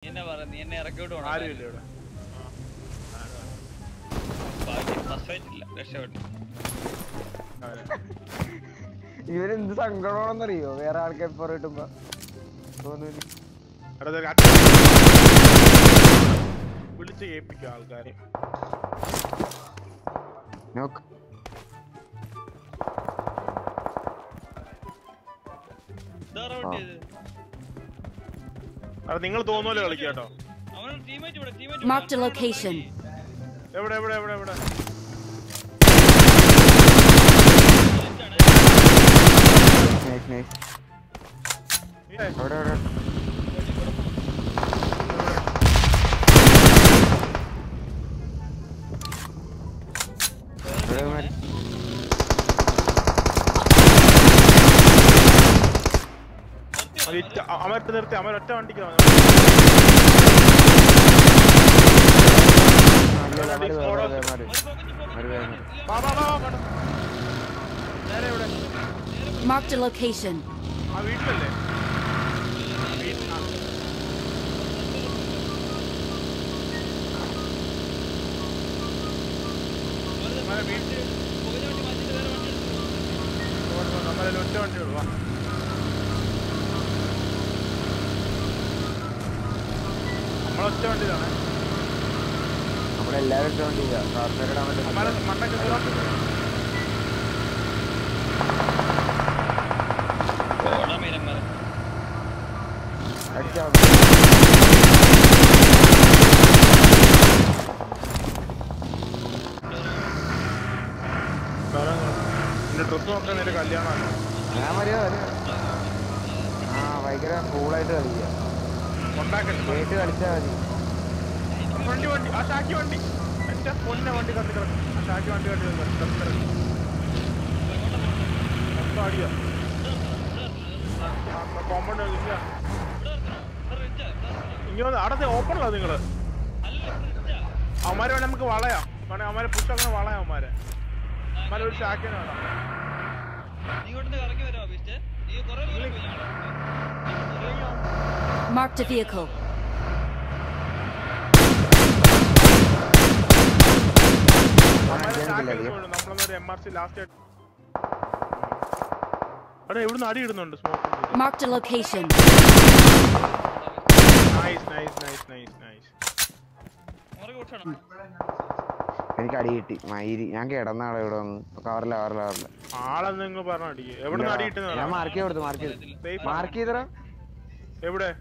എന്നെ പറ നീ എന്നെ ഇറക്കിയോട്ട് ആരുമില്ല ഇവിടെ ഫസ്റ്റ് ഫൈറ്റ് ഇല്ല രക്ഷപ്പെട്ടു ഇവരെന്ത് സങ്കടമാണെന്നറിയോ വേറെ ആൾക്ക് എപ്പോ കിട്ടുമ്പോ തോന്നുന്നു എടാ, ദേ അച്ഛൻ വിളിച്ച് കേൾപ്പിക്കും ആൾക്കാരെ നോക്ക് ഇതാരാ വെട്ടിയത്? എടാ നിങ്ങൾ തോന്നുമല്ലോ കളിക്കാം കേട്ടോ അവൻ teammate ഇവിടെ, teammate ഇവിടെ. Marked a അവൻ location. എവിടെ എവിടെ എവിടെ എവിടെ ഇതാണ്. നൈസ് നൈസ് ഏ, അവിടെ അവിടെ ഇവിടെ മരി- അത് ഇറ്റ- അ- അമരത്ത് നിർത്തി അമരൊറ്റ വണ്ടിക്ക് വന്നു. അല്ല, അല്ല, മരി, മരി, മരി, മരി. ഒരു pocket, pocket, മരി, മരി, മരി. ഇല്ല, വാ, വാ, വാ, വാ, കണ്ടോ. നേരെ എവിടെ Marked a location. ആ വീട്ടിലല്ലേ വീട്ടിൽ- ആ. അമര വീട്ടിൽ pocket വണ്ടി മാറ്റിയിട്ട് വേറെ വണ്ടി എടുത്തു. അമര ഒറ്റ വണ്ടി ഉള്ളു വാ നമ്മളൊറ്റ വണ്ടിയിലാണ് നമ്മളെല്ലാവരും ഇട്ടോണ്ടില്ല കാർപ്പേരിടാൻ അമര പറ്റും മണ്ടൊക്കെ ദൂരം പോടാ മീനന്മാരെ. അടിച്ചാ എന്റെ ഡ്രസ് നോക്കാൻ നേരെ കല്യാണമാണ് ഞാൻ മരിയോ ആ ഭയങ്കര കൂളായിട്ട് കളിക്കുക കൊണ്ടാക്കട്ടെ കേട്ട് കളിച്ചാ മതി വണ്ടി വണ്ടി ആ ഷാക്കി വണ്ടി എന്റെ പൊന്നെ വണ്ടി കത്തി കിടക്കും ആ ഷാക്കി വണ്ടി കത്തി കിടക്കും മൊത്തം അടിയാ കോമ്പൗണ്ട് ഇല്ല ഇവിടെ നിർത്തണോ? ഇവിടെ റിച്ചാ, ഇവിടെ നിർത്തണോ? ഇങ്ങനെ വന്ന് അവിടെ ഓപ്പണല്ല നിങ്ങള് അല്ല, ഇവിടെ റിച്ചാ. അവന്മാരെ വേണേ നമുക്ക് വളയാം വേണേ അവന്മാരെ പുഷ് അങ്ങനെ വളയാം അവന്മാരെ അവന്മാരെ ഒരു ഷാക്കിനെ വേണം നീ ഇങ്ങോട്ട് കറങ്ങി വരുമോ ബീസ്റ്റ് നീ കുറെ ദൂരം പോയി ഞങ്ങളെ Marked a vehicle. അവന്മാരെ അടിക്കാൻ ഷാക്കിനെ നിൽക്കില്ല, കൊണ്ടുവരും. നമ്മളൊന്നൊരു എം ആർ സി ലാസ്റ്റ് അവിടെ എവിടുന്ന് അടി ഇടുന്നുണ്ട് smoke Marked a location. Nice nice nice nice nice മുറകെ കൂട്ടണം എനിക്ക് അടി കിട്ടി മയിരി ഞാൻ കിടന്നാളെ ഇവിടെ വന്ന് കവറില്ല കവറില്ല കവറില്ല ആളെന്ന് നിങ്ങൾ പറഞ്ഞ അടിക്ക് എവിടുന്ന് അടി ഞാൻ കിട്ടുന്ന മാർക്ക് ചെയ്ത് കൊടുത്തു മാർക്ക് ചെയ്ത് Safe മാർക്ക് ചെയ്തറ എവിടെ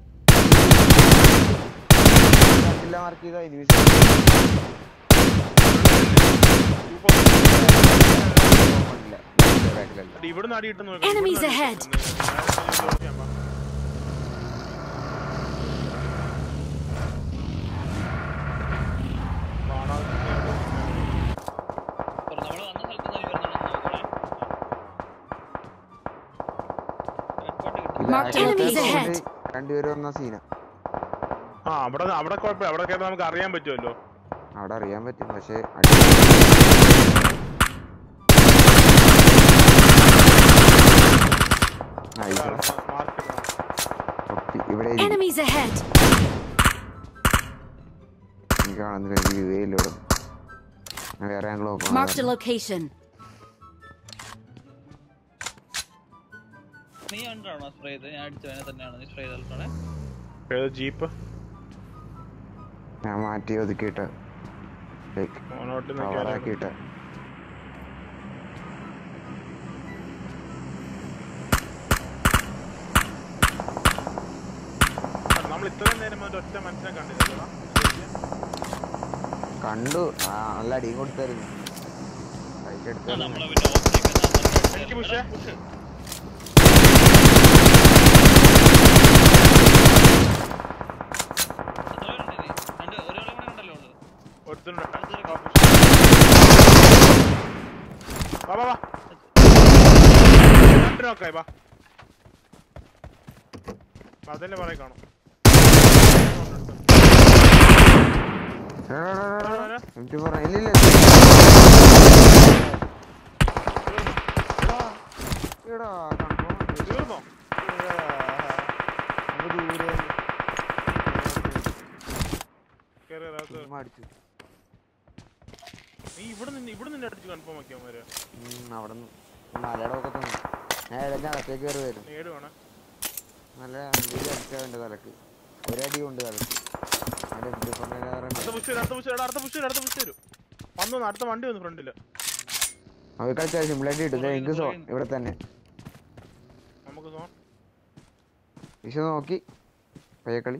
മാർക്ക് ചെയ്ത ഇനി എടി, ഇവിടുന്ന് അടി കിട്ടുന്നു Enemies ahead. നമ്മള് വന്ന സ്ഥലത്ത് നിന്ന് വരുന്നുണ്ടോ നോക്കണേ Marked enemies ahead. രണ്ടുപേരും വന്ന സീന ആ അവിടെ അവിടെ കുഴപ്പമില്ല അവിടെ കയറി നമുക്ക് അറിയാൻ പറ്റുമല്ലോ അവിടെ അറിയാൻ പറ്റും പക്ഷെ മാർക്ക് ഇവിടെ ഇരിക്കും. Enemies ahead. എനിക്ക് കാണുന്നില്ല എനിക്ക് വ്യൂ ഇല്ല ഇവിടെ ഞാൻ വേറെ ആംഗിൾ Marked a നോക്കാം location. നീ കണ്ടാണോ സ്പ്രേ ചെയ്ത് ഞാൻ അടിച്ചവനെ തന്നെയാണോ നീ സ്പ്രേ ചെയ്തോളെ ഏത് ജീപ്പ് ഞാൻ മാറ്റി ഒതുക്കിയിട്ട് ലൈക്ക് ഓണോട്ട് കവറാക്കിയിട്ട് നമ്മൾ ഇത്രയും നേരം മുതൽ ഒറ്റ മനസ്സിനെ കണ്ടില്ല കണ്ടു ആ നല്ല അടിയും കൊടുത്തായിരുന്നു ഫൈറ്റ് എടുത്തു നമ്മളെ പിന്നെ ഓപ്പണിംഗ് എനിക്ക് പുഷേ രണ്ട് ഒരാളെ കൂടെ കണ്ടല്ലോ ഉള്ളത് ഒരുത്തനുണ്ട് വാ വാ വാ രണ്ട് നോക്കായി വാ അതന്നെ പറയ കാണും എനിക്ക് പറഞ്ഞ ഇല്ലില്ല എടാ കൺഫേം തീർന്നോ നമുക്ക് ദൂരെ കേറി അകത്ത് ചുമ്മാ അടിച്ചു നീ ഇവിടെ നിന്ന് ഇവിടെ നിന്ന് അടിച്ച് കൺഫേം ആക്കിയാ മാര് ഉം, അവിടുന്ന് മലയുടെ ഒക്കെ തന്നെ ഞാൻ ഇടഞ്ഞ അകത്തേക്ക് കയറി വരും നേട് വേണേ നല്ല അഞ്ചേരി അടിച്ചാ എന്റെ തലക്ക് ഒരടി കൊണ്ട് തലക്ക് അതിന്റെ different ആയ കാരണം അടുത്ത പുഷ് അടുത്ത പുഷ് അടുത്ത പുഷ് അടുത്ത പുഷ് തരും വന്നു വന്നു, അടുത്ത വണ്ടി വന്നു ഫ്രണ്ടില് അവർ കളിച്ചാൽ സിമ്പിളായിട്ട് കിട്ടും ദേ എനിക്ക് സോ ഇവിടെ തന്നെ നമുക്ക് സോൺ വിഷു നോക്കി പയ്യക്കളി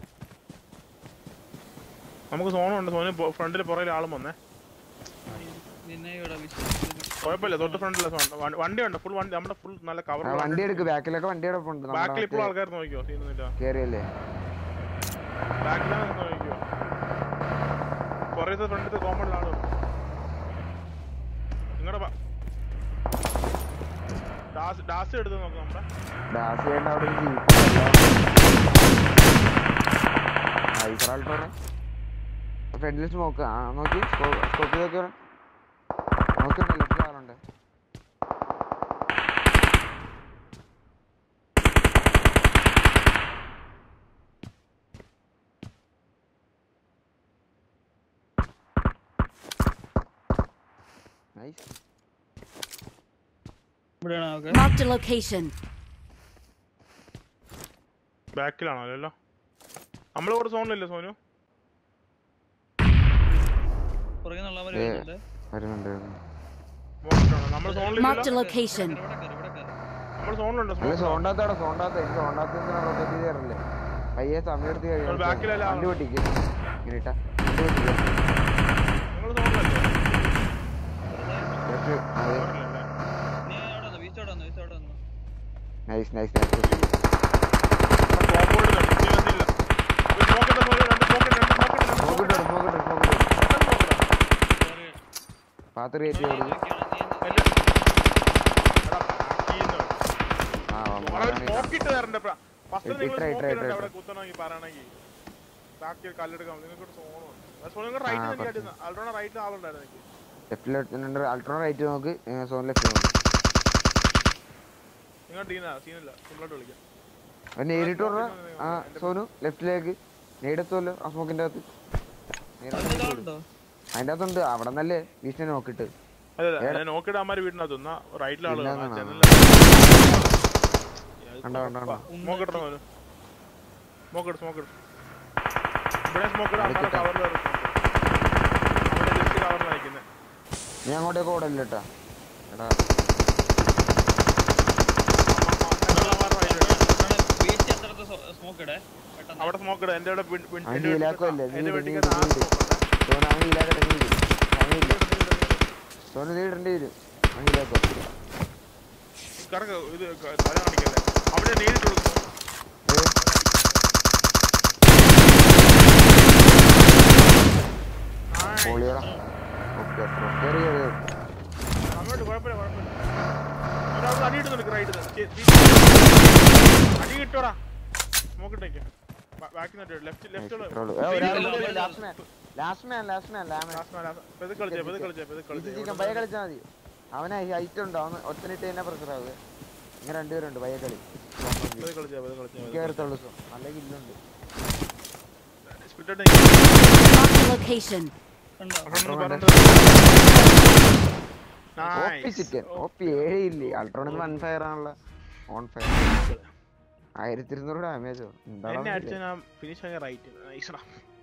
നമുക്ക് സോണുണ്ട് സോന് ഫ്രണ്ടിൽ പുറകിൽ ആളും വന്നേ നിന്നെ ഇവിടെ വിശ്വസിക്കുന്നു കുഴപ്പമില്ല തൊട്ട് ഫ്രണ്ടിലെ സോൺ വ- വണ്ടി ഉണ്ട് ഫുൾ വണ്ടി നമ്മുടെ ഫുൾ നല്ല കവർ ആ, വണ്ടി എടുക്ക് ബാക്കിലൊക്കെ വണ്ടി കിടപ്പുണ്ട് ബാക്കിൽ ഇപ്പോൾ ആൾക്കാർ നോക്കിയോ സീനൊന്നുമില്ല കേറിയല്ലേ ബാക്കിലാണ് നോക്കിയോ പുറത്തെ ഫ്രണ്ടിലത്തെ കോമണിൽ ആള് നിങ്ങളുടെ ഡാസ് ഡാസ് എടുത്ത് നോക്കാം നമ്മുടെ ഡാസ് ചെയ്യേണ്ട അവിടെ ഒരു ജീപ്പ് ഐസറാൾട്ടോടെ ഫ്രണ്ടിൽ സ്മോക്ക് ആ നോക്കി സ്കോപ്പ് നോക്കി നോക്കിയുണ്ട് ലെഫ്റ്റ് ആളുണ്ട് നൈസ് ഇവിടെയാണോ ഓക്കെ Marked a location. ബാക്കിലാണോ അല്ലല്ലോ നമ്മളിവിടെ സോണിലല്ലേ സോനു പുറകെ നിന്നുള്ളവര് ഏ. വരുന്നുണ്ട് വരുന്നുണ്ട് വരുന്നുണ്ട്. നോക്കിട്ടാണോ നമ്മൾ Marked a സോണിലില്ലല്ലോ location. ഇവിടെ കയറി ഇവിടെ കയറി നമ്മൾ സോണിലുണ്ട് അല്ല smoke. സോണ്ടാത്തോടെ സോണ്ടാത്ത എനിക്ക് സോണ്ടാത്ത റൊട്ടേറ്റ് ചെയ്യാറില്ലേ പയ്യെ സമയം എടുത്ത് നമ്മൾ back കഴിയാം ലല്ലേ വണ്ടി ആള്? പൊട്ടിക്ക് ഇങ്ങനെ ഇട്ടാ വണ്ടി പൊട്ടിക്ക് നിങ്ങൾ സോണിലല്ലേ ലെഫ്റ്റ് അതെ സോണിലല്ലേ നീ അവിടെ വന്നു വീഴ്ച അവിടെ വന്നു വീഴ്ച അവിടെ വന്നു നൈസ് നൈസ് നൈസ് കോമ്പൗണ്ട് കണ്ടു നീ വന്നില്ല ഒരു smoke ഇട്ട പോലെ രണ്ട് smoke ഇട്ട്, രണ്ട് smoke ഇട്ട്, രണ്ട് smoke സ്മോക്കിട്ട് ഇട്ട്. സ്മോക്കിട്ട് സ്മോക്കിട്ട് രണ്ട് smoke ഇട്ട്. സോറി പാത്ത് കയറ്റി നീ കൊടുക്കും നോക്കിയാണ് നീ എന്ത്- എന്റെ- എടാ, back ന്ന്. ആ അവിടെ ഒരു smoke ഇട്ട് തരണ്ടേ പ്ര- first ഇട്ട് നിങ്ങൾ ഇട്ട് smoke ഇട്ട് ഇടണ്ടേ ഇട്ട് അവിടെ കുത്തണമെങ്കിൽ പറയണമെങ്കിൽ ബാക്കി ഒരു കല്ലെടുക്കാം നിങ്ങൾക്ക് ഒരു സോൺ നിങ്ങൾ റൈറ്റ് ആ, തന്നെ കുറച്ച്. അടിക്കുന്ന അൾട്രോണ റൈറ്റിൽ ആളുണ്ടായിരുന്നു എനിക്ക് ലെഫ്റ്റിൽ അൾട്രോൺ റൈറ്റ് നോക്ക് സോൺ ലെഫ്റ്റ് നോക്ക് നിങ്ങൾ ടീന സീനില്ല സിമ്പിളായിട്ട് വിളിക്കാം അവൻ നേരിട്ട് പറഞ്ഞ ആ സോനു ലെഫ്റ്റിലേക്ക് നേടെത്തുമല്ലോ ആ സ്മോക്കിന്റെ അകത്ത് നേരിട്ട് അതിന്റെ നോക്ക്. ആളുണ്ടോ അതിന്റെ അകത്തുണ്ട് അവിടെ നല്ലേ ഭീഷണി നോക്കിട്ട് അതെ അതെ ഞാൻ നോക്കിയിട്ട് അമ്മാര് വീടിനകത്ത് നിന്നാ റൈറ്റിൽ ആള് ഇല്ലാന്നാ. കണ്ടോ, കണ്ടോ, കണ്ടോ. സ്മോക്ക് ഇടണോ അവന് സ്മോക്ക് ഇട് സ്മോക്ക് ഇട് ഇവിടെ സ്മോക്ക് ഇടാൻ അമ്മാരെ അടിക്കട്ടെ. കവറിൽ അവിടെ ജസ്റ്റ് കവറിൽ അയക്കുന്നത് നീ അങ്ങോട്ടേക്ക് ഓടല്ല കേട്ടാ എടാ വീഴ്ച എത്ര സ്മോക്ക് ഇടേ പെട്ടെന്ന് അവിടെ സ്മോക്ക് ഇട എന്റെ ഇവിടെ പിൻ- പിൻ- അവൻ എന്റെ വീട്ടിൽ ഹീലാക്കുമല്ലേ? എന്റെ നീ വീട്ടിൽ ഇട്, ആ നീ ഇട്. smoke ഉണ്ട്. സോനു അവൻ ഹീലാക്കട്ടെ നീ ഇട്. അവൻ ഇല്ല സോനു നീ ഇടേണ്ടി വരും അവൻ ഹീലാക്കോ കിടക്ക് ഇത് ക- തല കാണിക്കല്ലേ അവിടെ നേരിട്ട് കൊടുക്കുന്നു പോളിയടാ ഓക്കെ കയറി കയറി അങ്ങോട്ട് കുഴപ്പമില്ല കുഴപ്പമില്ല ഒരാൾ അടി ഇടുന്നുണ്ട് റൈറ്റ് അടി കിട്ടോടാ സ്മോക്ക് ഇട്ടേക്ക് ബാക്കി left left last man last man last man പെത് കളിച്ചേ പെത് കളിച്ചേ പെത് കളിച്ചേ പയ്യ കളിച്ചാൽ മതി അവനെ ഹൈറ്റ് ഉണ്ടോ അവന് ഒറ്റനിട്ട് തന്നെ പ്രഷർ ആവുക ഇങ്ങനെ രണ്ടുപേരുണ്ട് പയ്യ കളി പെത് കളിച്ചേ പെത് കളിച്ചേ കയറത്തുള്ളൂ സോ നല്ല കില്ലുണ്ട് സ്പിറ്റ് Marked a location. കണ്ടോ ഓപ്പി ചിക്കൻ ഓപ്പി ഏഴ് ഇല്ലേ അൾട്രോണിൽ വൺ ഫയർ ആണല്ലോ ഓൺ ഫയർ ആയിരത്തി ഇരുന്നൂറ് ഡാമേജോ എന്നെ അടിച്ച ഞാൻ ഫിനിഷ് ആയ റൈറ്റ് നൈസടാ